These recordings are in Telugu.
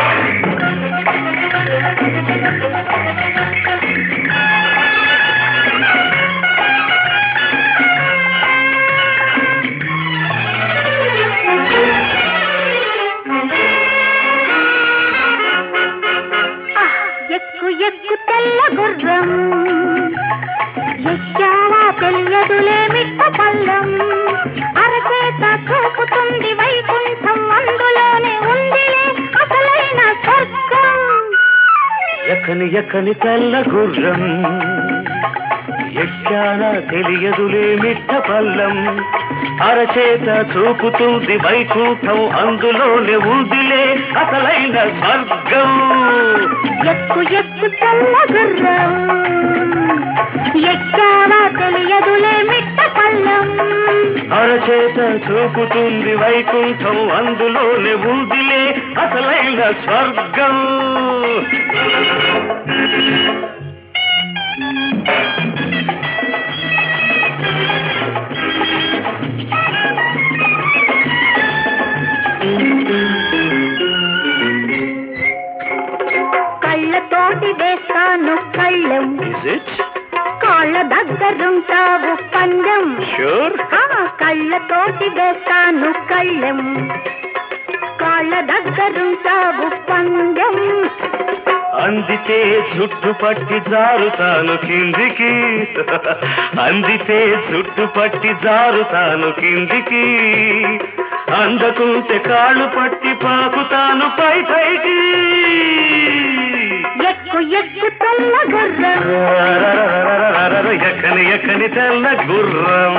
ఎక్కు ఎక్కు తెల్ల గుర్రం ఎక్కాలా తెలియదులే మిట్ట పల్లం అరచేత చూపుతుంది వైకుంఠం అందులోనే ఉందిలే అసలైన స్వర్గం ఎక్కని ఎక్కని తెల్ల గుర్రం ఎక్కానా తెలియదులే మిట్ట పల్లం అరచేత చూపుతుంది వైకుంఠం అందులోనే ఉందిలే అసలైన స్వర్గం ఎక్కు ఎక్కు తెల్ల గుర్రం ఎక్కాలా తెలియదులే మిట్ట పల్లం అరచేత చూపుతుంది వైకుంఠం అందులోనే ఉందిలే అసలైన స్వర్గం కళ్ళతోటి వేస్తాను కళ్ళం Is it? కాళ్ళ దగ్గరుంటావు పందెం Sure? ఆ కళ్ళతోటి వేస్తాను కళ్ళెం కాళ్ళ దగ్గరుంటావు పందెం అందితే జుట్టు పట్టి జారుతాను కిందికి అందితే జుట్టు పట్టి జారుతాను కిందికి అందకుంటే కాళ్ళు పట్టి పాకుతాను పై పైకి ఎక్కు ఎక్కు తెల్ల గుర్రం ఎక్కని ఎక్కని తెల్ల గుర్రం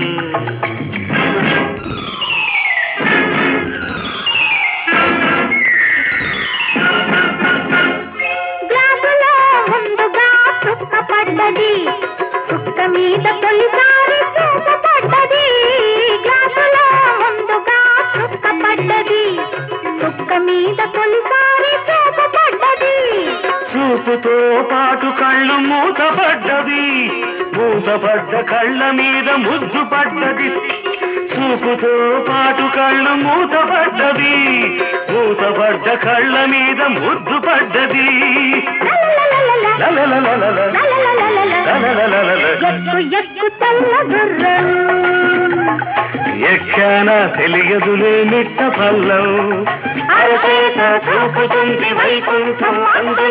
గ్లాసులో ముందుగా చుక్క పడ్డది చుక్క మీద తొలిసారి చూపు పడ్డది గ్లాసులో ముందుగా చుక్క పడ్డది చుక్క మీద తొలిసారి చూపు పడ్డది చూపుతో పాటు కళ్ళు మూతపడ్డది మూతపడ్డ కళ్ళ మీద ముద్దు పడ్డది చూపుతో పాటు కళ్ళు మూతపడ్డది మూతపడ్డ కళ్ళ మీద ముద్దు పడ్డది లలలలలల. లలలలలల. ఎక్కు ఎక్కు తెల్ల గుర్రం ఎక్కానా తెలియదులే మిట్ట పల్లం అరచేత చూపుతుంది వైకుంఠం అందు